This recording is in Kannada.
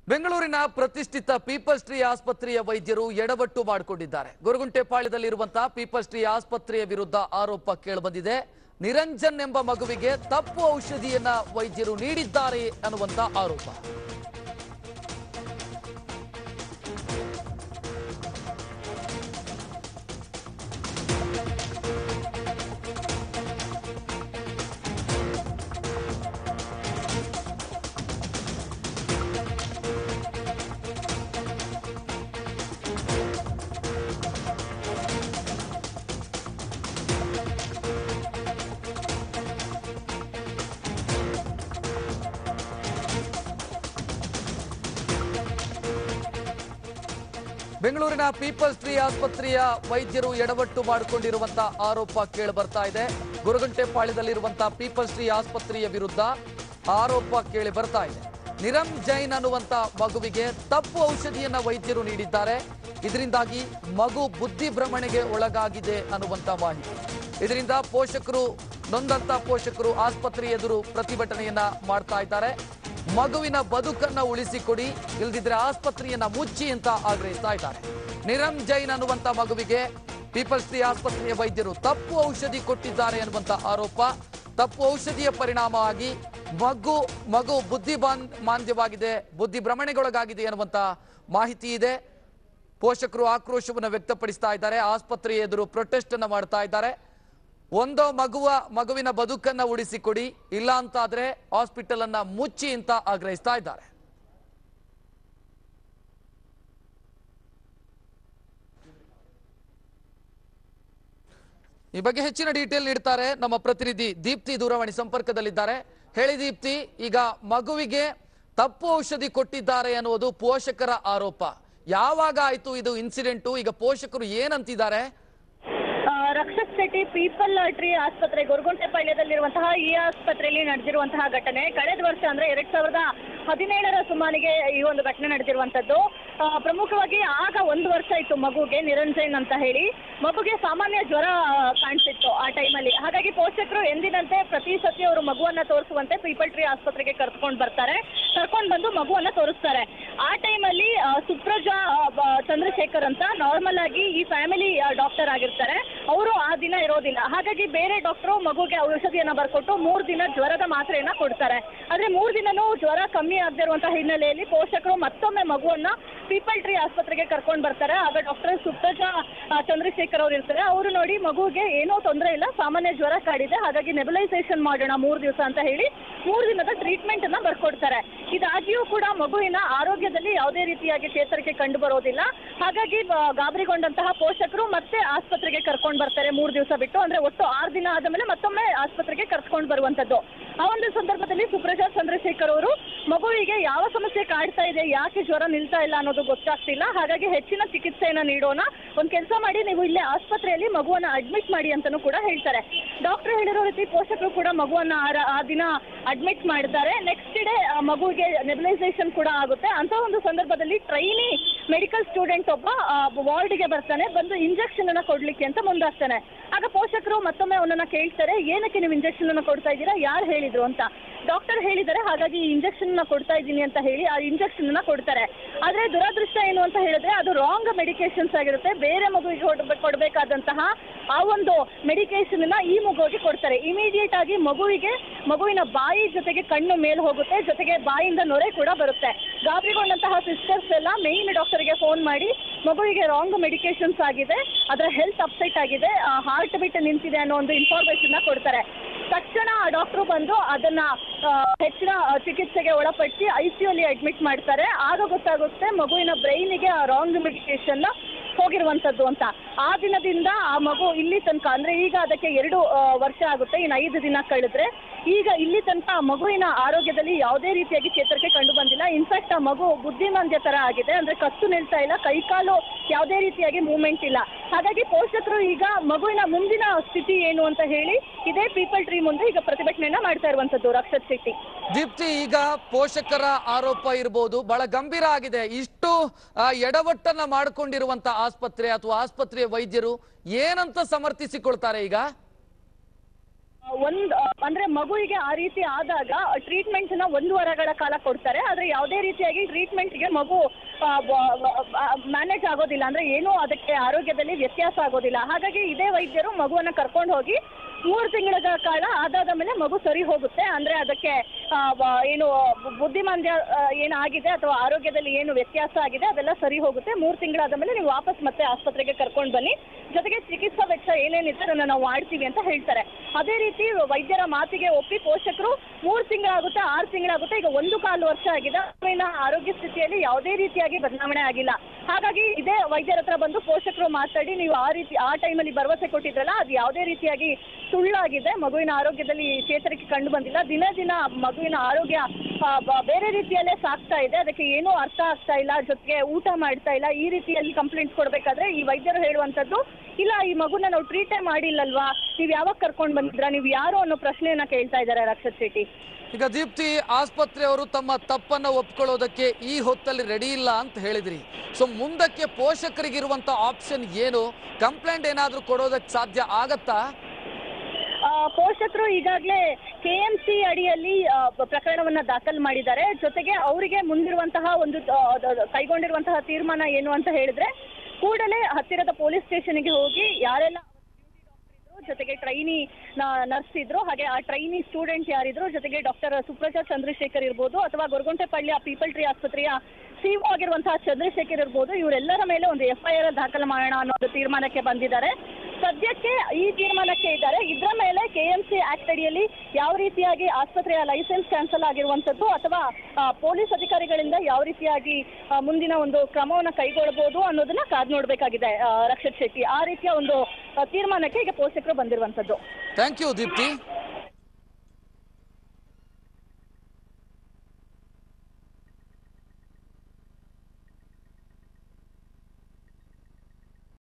ಬೆಂಗಳೂರಿನ ಪ್ರತಿಷ್ಠಿತ ಪೀಪಲ್ಸ್ ಟ್ರೀ ಆಸ್ಪತ್ರೆಯ ವೈದ್ಯರು ಎಡವಟ್ಟು ಮಾಡಿಕೊಂಡಿದ್ದಾರೆ ಗೊರಗುಂಟೆಪಾಳ್ಯದಲ್ಲಿರುವಂತಹ ಪೀಪಲ್ಸ್ ಟ್ರೀ ಆಸ್ಪತ್ರೆಯ ವಿರುದ್ಧ ಆರೋಪ ಕೇಳಿಬಂದಿದೆ ನಿರಂಜನ್ ಎಂಬ ಮಗುವಿಗೆ ತಪ್ಪು ಔಷಧಿಯನ್ನ ವೈದ್ಯರು ನೀಡಿದ್ದಾರೆ ಅನ್ನುವಂತ ಆರೋಪ ಬೆಂಗಳೂರಿನ ಪೀಪಲ್ಸ್ ಟ್ರೀ ಆಸ್ಪತ್ರೆಯ ವೈದ್ಯರು ಎಡವಟ್ಟು ಮಾಡಿಕೊಂಡಿರುವಂತಹ ಆರೋಪ ಕೇಳಿ ಬರ್ತಾ ಇದೆ ಗುರುಗಂಟೆಪಾಳ್ಯದಲ್ಲಿರುವಂತಹ ಪೀಪಲ್ಸ್ ಟ್ರೀ ಆಸ್ಪತ್ರೆಯ ವಿರುದ್ಧ ಆರೋಪ ಕೇಳಿ ಬರ್ತಾ ಇದೆ ನಿರಂ ಜೈನ್ ಅನ್ನುವಂತ ಮಗುವಿಗೆ ತಪ್ಪು ಔಷಧಿಯನ್ನ ವೈದ್ಯರು ನೀಡಿದ್ದಾರೆ ಇದರಿಂದಾಗಿ ಮಗು ಬುದ್ಧಿ ಭ್ರಮಣೆಗೆ ಒಳಗಾಗಿದೆ ಅನ್ನುವಂತ ಮಾಹಿತಿ ಇದರಿಂದ ಪೋಷಕರು ನೊಂದಂತ ಪೋಷಕರು ಆಸ್ಪತ್ರೆ ಎದುರು ಪ್ರತಿಭಟನೆಯನ್ನ ಮಾಡ್ತಾ ಇದ್ದಾರೆ ಮಗುವಿನ ಬದುಕನ್ನ ಉಳಿಸಿಕೊಡಿ ಇಲ್ದಿದ್ರೆ ಆಸ್ಪತ್ರೆಯನ್ನ ಮುಚ್ಚಿ ಅಂತ ಆಗ್ರಹಿಸ್ತಾ ಇದ್ದಾರೆ ನಿರಂ ಜೈನ್ ಅನ್ನುವಂತ ಮಗುವಿಗೆ ಪೀಪಲ್ಸ್ ಟ್ರೀ ಆಸ್ಪತ್ರೆಯ ವೈದ್ಯರು ತಪ್ಪು ಔಷಧಿ ಕೊಟ್ಟಿದ್ದಾರೆ ಅನ್ನುವಂತ ಆರೋಪ ತಪ್ಪು ಔಷಧಿಯ ಪರಿಣಾಮವಾಗಿ ಮಗು ಮಗು ಬುದ್ಧಿ ಬಾನ್ ಮಾಂದ್ಯವಾಗಿದೆ ಬುದ್ಧಿ ಭ್ರಮಣೆಗೊಳಗಾಗಿದೆ ಅನ್ನುವಂತ ಮಾಹಿತಿ ಇದೆ ಪೋಷಕರು ಆಕ್ರೋಶವನ್ನು ವ್ಯಕ್ತಪಡಿಸ್ತಾ ಇದ್ದಾರೆ ಆಸ್ಪತ್ರೆ ಎದುರು ಪ್ರೊಟೆಸ್ಟ್ ಅನ್ನ ಮಾಡ್ತಾ ಇದ್ದಾರೆ ಒಂದೋ ಮಗುವ ಮಗುವಿನ ಬದುಕನ್ನ ಉಳಿಸಿಕೊಡಿ ಇಲ್ಲ ಅಂತಾದ್ರೆ ಹಾಸ್ಪಿಟಲ್ ಅನ್ನ ಮುಚ್ಚಿ ಅಂತ ಆಗ್ರಹಿಸ್ತಾ ಇದ್ದಾರೆ ಈ ಬಗ್ಗೆ ಹೆಚ್ಚಿನ ಡೀಟೇಲ್ ನೀಡ್ತಾರೆ ನಮ್ಮ ಪ್ರತಿನಿಧಿ ದೀಪ್ತಿ ದೂರವಾಣಿ ಸಂಪರ್ಕದಲ್ಲಿದ್ದಾರೆ ಹೇಳಿ ದೀಪ್ತಿ ಈಗ ಮಗುವಿಗೆ ತಪ್ಪು ಔಷಧಿ ಕೊಟ್ಟಿದ್ದಾರೆ ಅನ್ನುವುದು ಪೋಷಕರ ಆರೋಪ ಯಾವಾಗ ಆಯ್ತು ಇದು ಇನ್ಸಿಡೆಂಟು ಈಗ ಪೋಷಕರು ಏನಂತಿದ್ದಾರೆ ಆ, ರಕ್ಷಕ್ ಶೆಟ್ಟಿ ಪೀಪಲ್ ಟ್ರೀ ಆಸ್ಪತ್ರೆ ಗೊರಗುಂಟೆಪಾಳ್ಯದಲ್ಲಿರುವಂತಹ ಈ ಆಸ್ಪತ್ರೆಯಲ್ಲಿ ನಡೆದಿರುವಂತಹ ಘಟನೆ ಕಳೆದ ವರ್ಷ ಅಂದ್ರೆ ಎರಡ್ ಸಾವಿರದ ಹದಿನೇಳರ ಸುಮಾರಿಗೆ ಈ ಒಂದು ಘಟನೆ ನಡೆದಿರುವಂತದ್ದು ಆ, ಪ್ರಮುಖವಾಗಿ ಆಗ ಒಂದು ವರ್ಷ ಇತ್ತು ಮಗುಗೆ ನಿರಂಜನ್ ಅಂತ ಹೇಳಿ ಮಗುಗೆ ಸಾಮಾನ್ಯ ಜ್ವರ ಆ, ಕಾಣಿಸಿತ್ತು ಆ ಟೈಮಲ್ಲಿ ಹಾಗಾಗಿ ಪೋಷಕರು ಎಂದಿನಂತೆ ಪ್ರತಿ ಸತಿ ಅವರು ಮಗುವನ್ನ ತೋರಿಸುವಂತೆ ಪೀಪಲ್ ಟ್ರೀ ಆಸ್ಪತ್ರೆಗೆ ಕರ್ಕೊಂಡು ಬರ್ತಾರೆ ಕರ್ಕೊಂಡು ಬಂದು ಮಗುವನ್ನ ತೋರಿಸ್ತಾರೆ ಆ ಟೈಮಲ್ಲಿ ಸುಪ್ರಜಾ ಆ, ಬ- ಚಂದ್ರಶೇಖರ್ ಅಂತ ನಾರ್ಮಲ್ ಆಗಿ ಈ ಫ್ಯಾಮಿಲಿ ಡಾಕ್ಟರ್ ಆಗಿರ್ತಾರೆ ಅವರು ಆ ದಿನ ಇರೋದಿಲ್ಲ ಹಾಗಾಗಿ ಬೇರೆ ಡಾಕ್ಟರ್ ಮಗುಗೆ ಔಷಧಿಯನ್ನ ಬರ್ಕೊಟ್ಟು ಮೂರ್ ದಿನ ಜ್ವರದ ಮಾತ್ರೆಯನ್ನ ಕೊಡ್ತಾರೆ ಆದ್ರೆ ಮೂರ್ ದಿನನೂ ಜ್ವರ ಕಮ್ಮಿ ಆಗದೆ ಇರುವಂತಹ ಹಿನ್ನೆಲೆಯಲ್ಲಿ ಪೋಷಕರು ಮತ್ತೊಮ್ಮೆ ಮಗುವನ್ನ ಪೀಪಲ್ ಟ್ರೀ ಆಸ್ಪತ್ರೆಗೆ ಕರ್ಕೊಂಡು ಬರ್ತಾರೆ ಆಗ ಡಾಕ್ಟರ್ ಸುಪ್ರಜಾ ಆ, ಚಂದ್ರಶೇಖರ್ ಅವ್ರು ಇರ್ತಾರೆ ಅವರು ನೋಡಿ ಮಗುಗೆ ಏನೋ ತೊಂದರೆ ಇಲ್ಲ ಸಾಮಾನ್ಯ ಜ್ವರ ಕಾಡಿದೆ ಹಾಗಾಗಿ ನೆಬಲೈಸೇಷನ್ ಮಾಡೋಣ ಮೂರ್ ದಿವಸ ಅಂತ ಹೇಳಿ ಮೂರ್ ದಿನದ ಟ್ರೀಟ್ಮೆಂಟ್ ಅನ್ನ ಬರ್ಕೊಡ್ತಾರೆ ಇದಾಗಿಯೂ ಕೂಡ ಮಗುವಿನ ಆರೋಗ್ಯದಲ್ಲಿ ಯಾವುದೇ ರೀತಿಯಾಗಿ ಚೇತರಿಕೆ ಕಂಡು ಬರೋದಿಲ್ಲ ಹಾಗಾಗಿ ಆ, ಗಾಬರಿಗೊಂಡಂತಹ ಪೋಷಕರು ಮತ್ತೆ ಆಸ್ಪತ್ರೆಗೆ ಕರ್ಕೊಂಡು ಬರ್ತಾರೆ ಮೂರ್ ದಿವಸ ಬಿಟ್ಟು ಅಂದ್ರೆ ಒಟ್ಟು ಆರು ದಿನ ಆದ ಮೇಲೆ ಮತ್ತೊಮ್ಮೆ ಆಸ್ಪತ್ರೆಗೆ ಕರ್ಕೊಂಡು ಬರುವಂತದ್ದು ಆ ಒಂದು ಸಂದರ್ಭದಲ್ಲಿ ಸುಪ್ರಜಾ ಚಂದ್ರಶೇಖರ್ ಅವರು ಮಗುವಿಗೆ ಯಾವ ಸಮಸ್ಯೆ ಕಾಡ್ತಾ ಇದೆ ಯಾಕೆ ಜ್ವರ ನಿಲ್ತಾ ಇಲ್ಲ ಅನ್ನೋದು ಗೊತ್ತಾಗ್ತಿಲ್ಲ ಹಾಗಾಗಿ ಹೆಚ್ಚಿನ ಚಿಕಿತ್ಸೆಯನ್ನ ನೀಡೋಣ ಒಂದ್ ಕೆಲಸ ಮಾಡಿ ನೀವು ಇಲ್ಲೇ ಆಸ್ಪತ್ರೆಯಲ್ಲಿ ಮಗುವನ್ನ ಅಡ್ಮಿಟ್ ಮಾಡಿ ಅಂತಾನೂ ಕೂಡ ಹೇಳ್ತಾರೆ ಡಾಕ್ಟರ್ ಹೇಳಿರೋ ರೀತಿ ಪೋಷಕರು ಕೂಡ ಮಗುವನ್ನ ಆ ರ- ಆ ದಿನ ಅಡ್ಮಿಟ್ ಮಾಡ್ತಾರೆ ನೆಕ್ಸ್ಟ್ ಡೇ ಮಗುವಿಗೆ ನೆಬಲೈಸೇಷನ್ ಕೂಡ ಆಗುತ್ತೆ ಅಂತ ಒಂದು ಸಂದರ್ಭದಲ್ಲಿ ಟ್ರೈನಿ ಮೆಡಿಕಲ್ ಸ್ಟೂಡೆಂಟ್ ಒಬ್ಬ ವಾರ್ಡ್ಗೆ ಬರ್ತಾನೆ ಬಂದು ಇಂಜೆಕ್ಷನ್ ಅನ್ನ ಕೊಡ್ಲಿಕ್ಕೆ ಅಂತ ಮುಂದಾಗ್ತಾನೆ ಆಗ ಪೋಷಕರು ಮತ್ತೊಮ್ಮೆ ಅವನನ್ನ ಕೇಳ್ತಾರೆ ಏನಕ್ಕೆ ನೀವು ಇಂಜೆಕ್ಷನ್ ಅನ್ನ ಕೊಡ್ತಾ ಇದ್ದೀರಾ ಯಾರು ಹೇಳಿದ್ರು ಅಂತ ಡಾಕ್ಟರ್ ಹೇಳಿದ್ದಾರೆ ಹಾಗಾಗಿ ಈ ಇಂಜೆಕ್ಷನ್ ನ ಕೊಡ್ತಾ ಇದ್ದೀನಿ ಅಂತ ಹೇಳಿ ಆ ಇಂಜೆಕ್ಷನ್ ನ ಕೊಡ್ತಾರೆ ಆದ್ರೆ ದುರದೃಷ್ಟ ಏನು ಅಂತ ಹೇಳಿದ್ರೆ ಅದು ರಾಂಗ್ ಮೆಡಿಕೇಶನ್ಸ್ ಆಗಿರುತ್ತೆ ಬೇರೆ ಮಗುವಿಗೆ ಕೊಡ್ಬೆ- ಕೊಡ್ಬೇಕಾದಂತಹ ಆ ಒಂದು ಮೆಡಿಕೇಶನ್ ನ ಈ ಮಗುವಿಗೆ ಕೊಡ್ತಾರೆ ಇಮಿಡಿಯೇಟ್ ಆಗಿ ಮಗುವಿಗೆ ಮಗುವಿನ ಬಾಯಿ ಜೊತೆಗೆ ಕಣ್ಣು ಮೇಲೆ ಹೋಗುತ್ತೆ ಜೊತೆಗೆ ಬಾಯಿಂದ ನೊರೆ ಕೂಡ ಬರುತ್ತೆ ಗಾಬರಿಗೊಂಡಂತಹ ಸಿಸ್ಟರ್ಸ್ ಎಲ್ಲ ಮೇನ್ ಡಾಕ್ಟರ್ಗೆ ಫೋನ್ ಮಾಡಿ ಮಗುವಿಗೆ ರಾಂಗ್ ಮೆಡಿಕೇಶನ್ಸ್ ಆಗಿದೆ ಅದರ ಹೆಲ್ತ್ ಅಪ್ಸೆಟ್ ಆಗಿದೆ ಹಾರ್ಟ್ ಬಿಟ್ ನಿಂತಿದೆ ಅನ್ನೋ ಒಂದು ಇನ್ಫಾರ್ಮೇಶನ್ ನ ಕೊಡ್ತಾರೆ ತಕ್ಷಣ ಆ ಡಾಕ್ಟ್ರು ಬಂದು ಅದನ್ನ ಆ, ಹೆಚ್ಚಿನ ಆ, ಚಿಕಿತ್ಸೆಗೆ ಒಳಪಡಿಸಿ ಐ ಸಿ ಅಲ್ಲಿ ಅಡ್ಮಿಟ್ ಮಾಡ್ತಾರೆ ಆಗ ಗೊತ್ತಾಗುತ್ತೆ ಮಗುವಿನ ಬ್ರೈನಿಗೆ ಆ ರಾಂಗ್ ಮೆಡಿಕೇಶನ್ ಹೋಗಿರುವಂತದ್ದು ಅಂತ ಆ ದಿನದಿಂದ ಆ ಮಗು ಇಲ್ಲಿ ತನಕ ಅಂದ್ರೆ ಈಗ ಅದಕ್ಕೆ ಎರಡು ಆ, ವರ್ಷ ಆಗುತ್ತೆ ಇನ್ನು ಐದು ದಿನ ಕಳೆದ್ರೆ ಈಗ ಇಲ್ಲಿ ತನಕ ಆ ಮಗುವಿನ ಆರೋಗ್ಯದಲ್ಲಿ ಯಾವುದೇ ರೀತಿಯಾಗಿ ಚೇತರಿಕೆ ಕಂಡು ಬಂದಿಲ್ಲ ಇನ್ಫ್ಯಾಕ್ಟ್ ಆ ಮಗು ಬುದ್ಧಿಮಾಂದ್ಯ ತರ ಆಗಿದೆ ಅಂದ್ರೆ ಕತ್ತು ನಿಲ್ತಾ ಇಲ್ಲ ಕೈಕಾಲು ಯಾವುದೇ ರೀತಿಯಾಗಿ ಮೂವ್ಮೆಂಟ್ ಇಲ್ಲ ಹಾಗಾಗಿ ಪೋಷಕರು ಈಗ ಮಗುವಿನ ಮುಂದಿನ ಸ್ಥಿತಿ ಏನು ಅಂತ ಹೇಳಿ ಇದೇ ಪೀಪಲ್ ಟ್ರೀ ಮುಂದೆ ಈಗ ಪ್ರತಿಭಟನೆಯನ್ನ ಮಾಡ್ತಾ ಇರುವಂತದ್ದು ರಕ್ಷತ್ ಶೆಟ್ಟಿ ದೀಪ್ತಿ ಈಗ ಪೋಷಕರ ಆರೋಪ ಇರಬಹುದು ಬಹಳ ಗಂಭೀರ ಆಗಿದೆ ಇಷ್ಟು ಆ, ಎಡವಟ್ಟನ್ನ ಮಾಡಿಕೊಂಡಿರುವಂತ ಆಸ್ಪತ್ರೆ ಅಥವಾ ಆಸ್ಪತ್ರೆಯ ವೈದ್ಯರು ಏನಂತ ಸಮರ್ಥಿಸಿಕೊಳ್ತಾರೆ ಈಗ ಒಂದ್ ಅಂದ್ರೆ ಮಗುವಿಗೆ ಆ ರೀತಿ ಆದಾಗ ಟ್ರೀಟ್ಮೆಂಟ್ ನ ಒಂದು ವಾರಗಳ ಕಾಲ ಕೊಡ್ತಾರೆ ಆದ್ರೆ ಯಾವುದೇ ರೀತಿಯಾಗಿ ಟ್ರೀಟ್ಮೆಂಟ್ ಗೆ ಮಗು ಮ್ಯಾನೇಜ್ ಆಗೋದಿಲ್ಲ ಅಂದ್ರೆ ಏನೂ ಅದಕ್ಕೆ ಆರೋಗ್ಯದಲ್ಲಿ ವ್ಯತ್ಯಾಸ ಆಗೋದಿಲ್ಲ ಹಾಗಾಗಿ ಇದೇ ವೈದ್ಯರು ಮಗುವನ್ನ ಕರ್ಕೊಂಡು ಹೋಗಿ ಮೂರು ತಿಂಗಳ ಕಾಲ ಅದಾದ ಮೇಲೆ ಮಗು ಸರಿ ಹೋಗುತ್ತೆ ಅಂದ್ರೆ ಅದಕ್ಕೆ ಆ, ವ- ಏನು ಬುದ್ಧಿಮಾಂದ್ಯ ಆ, ಏನಾಗಿದೆ ಅಥವಾ ಆರೋಗ್ಯದಲ್ಲಿ ಏನು ವ್ಯತ್ಯಾಸ ಆಗಿದೆ ಅದೆಲ್ಲ ಸರಿ ಹೋಗುತ್ತೆ ಮೂರು ತಿಂಗಳಾದ ಮೇಲೆ ನೀವು ವಾಪಸ್ ಮತ್ತೆ ಆಸ್ಪತ್ರೆಗೆ ಕರ್ಕೊಂಡು ಬನ್ನಿ ಜೊತೆಗೆ ಚಿಕಿತ್ಸಾ ವೆಚ್ಚ ಏನೇನಿದೆ ಅದನ್ನ ನಾವು ಮಾಡ್ತೀವಿ ಅಂತ ಹೇಳ್ತಾರೆ ಅದೇ ರೀತಿ ವೈದ್ಯರ ಮಾತಿಗೆ ಒಪ್ಪಿ ಪೋಷಕರು ಮೂರು ತಿಂಗಳಾಗುತ್ತೆ ಆರು ತಿಂಗಳಾಗುತ್ತೆ ಈಗ ಒಂದು ಕಾಲು ವರ್ಷ ಆಗಿದೆ ಮಗುವಿನ ಆರೋಗ್ಯ ಸ್ಥಿತಿಯಲ್ಲಿ ಯಾವುದೇ ರೀತಿಯಾಗಿ ಬದಲಾವಣೆ ಆಗಿಲ್ಲ ಹಾಗಾಗಿ ಇದೇ ವೈದ್ಯರ ಹತ್ರ ಬಂದು ಪೋಷಕರು ಮಾತಾಡಿ ನೀವು ಆ ರೀತಿ ಆ ಟೈಮಲ್ಲಿ ಭರವಸೆ ಕೊಟ್ಟಿದ್ರಲ್ಲ ಅದು ಯಾವುದೇ ರೀತಿಯಾಗಿ ಸುಳ್ಳಾಗಿದೆ ಮಗುವಿನ ಆರೋಗ್ಯದಲ್ಲಿ ಚೇತರಿಕೆ ಕಂಡು ಬಂದಿಲ್ಲ ದಿನ ದಿನ ಮಗುವಿನ ಆರೋಗ್ಯ ಆ, ಬ- ಬೇರೆ ರೀತಿಯಲ್ಲೇ ಸಾಗ್ತಾ ಇದೆ ಅದಕ್ಕೆ ಏನೂ ಅರ್ಥ ಆಗ್ತಾ ಇಲ್ಲ ಜೊತೆಗೆ ಊಟ ಮಾಡ್ತಾ ಇಲ್ಲ ಈ ರೀತಿಯಲ್ಲಿ ಕಂಪ್ಲೇಂಟ್ಸ್ ಕೊಡಬೇಕಾದ್ರೆ ಈ ವೈದ್ಯರು ಹೇಳುವಂಥದ್ದು ಇಲ್ಲ ಈ ಮಗುನ ನಾವು ಟ್ರೀಟೇ ಮಾಡಿಲ್ಲಲ್ವಾ ನೀವು ಯಾವಾಗ ಕರ್ಕೊಂಡು ಬಂದಿದ್ರಾ ನೀವು ಯಾರು ಅನ್ನೋ ಪ್ರಶ್ನೆಯನ್ನ ಕೇಳ್ತಾ ಇದ್ದಾರೆ ರಕ್ಷತ್ ಶೆಟ್ಟಿ ಈಗ ದೀಪ್ತಿ ಆಸ್ಪತ್ರೆಯವರು ತಮ್ಮ ತಪ್ಪನ್ನ ಒಪ್ಕೊಳ್ಳೋದಕ್ಕೆ ಈ ಹೊತ್ತಲ್ಲಿ ರೆಡಿ ಇಲ್ಲ ಅಂತ ಹೇಳಿದ್ರಿ ಸೊ ಮುಂದಕ್ಕೆ ಪೋಷಕರಿಗಿರುವಂತ ಆಪ್ಷನ್ ಏನು ಕಂಪ್ಲೇಂಟ್ ಏನಾದ್ರೂ ಕೊಡೋದಕ್ಕೆ ಸಾಧ್ಯ ಆಗತ್ತಾ ಆ, ಪೋಷಕರು ಈಗಾಗಲೇ ಕೆ ಎಂ ಸಿ ಅಡಿಯಲ್ಲಿ ಆ, ಬ- ಪ್ರಕರಣವನ್ನ ದಾಖಲು ಮಾಡಿದ್ದಾರೆ ಜೊತೆಗೆ ಅವರಿಗೆ ಮುಂದಿರುವಂತಹ ಒಂದು ಆ, ದ- ದ- ಕೈಗೊಂಡಿರುವಂತಹ ತೀರ್ಮಾನ ಏನು ಅಂತ ಹೇಳಿದ್ರೆ ಕೂಡಲೇ ಹತ್ತಿರದ ಪೊಲೀಸ್ ಸ್ಟೇಷನ್ಗೆ ಹೋಗಿ ಯಾರೆಲ್ಲ ಇದ್ರು, ಜೊತೆಗೆ ಟ್ರೈನಿ ನರ್ಸ್ ಇದ್ರು ಹಾಗೆ ಆ ಟ್ರೈನಿ ಸ್ಟೂಡೆಂಟ್ ಯಾರಿದ್ರು ಜೊತೆಗೆ ಡಾಕ್ಟರ್ ಸುಪ್ರಜಾ ಚಂದ್ರಶೇಖರ್ ಇರ್ಬೋದು ಅಥವಾ ಗೊರಗುಂಟೆಪಳ್ಳಿಯ ಪೀಪಲ್ ಟ್ರೀ ಆಸ್ಪತ್ರೆಯ ಸಿಒ ಆಗಿರುವಂತಹ ಚಂದ್ರಶೇಖರ್ ಇರ್ಬೋದು ಇವರೆಲ್ಲರ ಮೇಲೆ ಒಂದು ಎಫ್ ಐ ಆರ್ ದಾಖಲು ಮಾಡೋಣ ಅನ್ನೋ ಒಂದು ತೀರ್ಮಾನಕ್ಕೆ ಬಂದಿದ್ದಾರೆ ಸದ್ಯಕ್ಕೆ ಈ ತೀರ್ಮಾನಕ್ಕೆ ಇದ್ದಾರೆ ಇದರ ಮೇಲೆ ಕೆ ಎಂ ಸಿ ಆಕ್ಟ್ ಅಡಿಯಲ್ಲಿ ಯಾವ ರೀತಿಯಾಗಿ ಆಸ್ಪತ್ರೆಯ ಲೈಸೆನ್ಸ್ ಕ್ಯಾನ್ಸಲ್ ಆಗಿರುವಂಥದ್ದು ಅಥವಾ ಆ, ಪೊಲೀಸ್ ಅಧಿಕಾರಿಗಳಿಂದ ಯಾವ ರೀತಿಯಾಗಿ ಆ, ಮುಂದಿನ ಒಂದು ಕ್ರಮವನ್ನು ಕೈಗೊಳ್ಳಬಹುದು ಅನ್ನೋದನ್ನ ಕಾದ್ ನೋಡಬೇಕಾಗಿದೆ ರಕ್ಷತ್ ಶೆಟ್ಟಿ ಆ ರೀತಿಯ ಒಂದು ಆ, ತೀರ್ಮಾನಕ್ಕೆ ಈಗ ಪೋಷಕರು ಬಂದಿರುವಂಥದ್ದು ಥ್ಯಾಂಕ್ ಯು ದೀಪ್ತಿ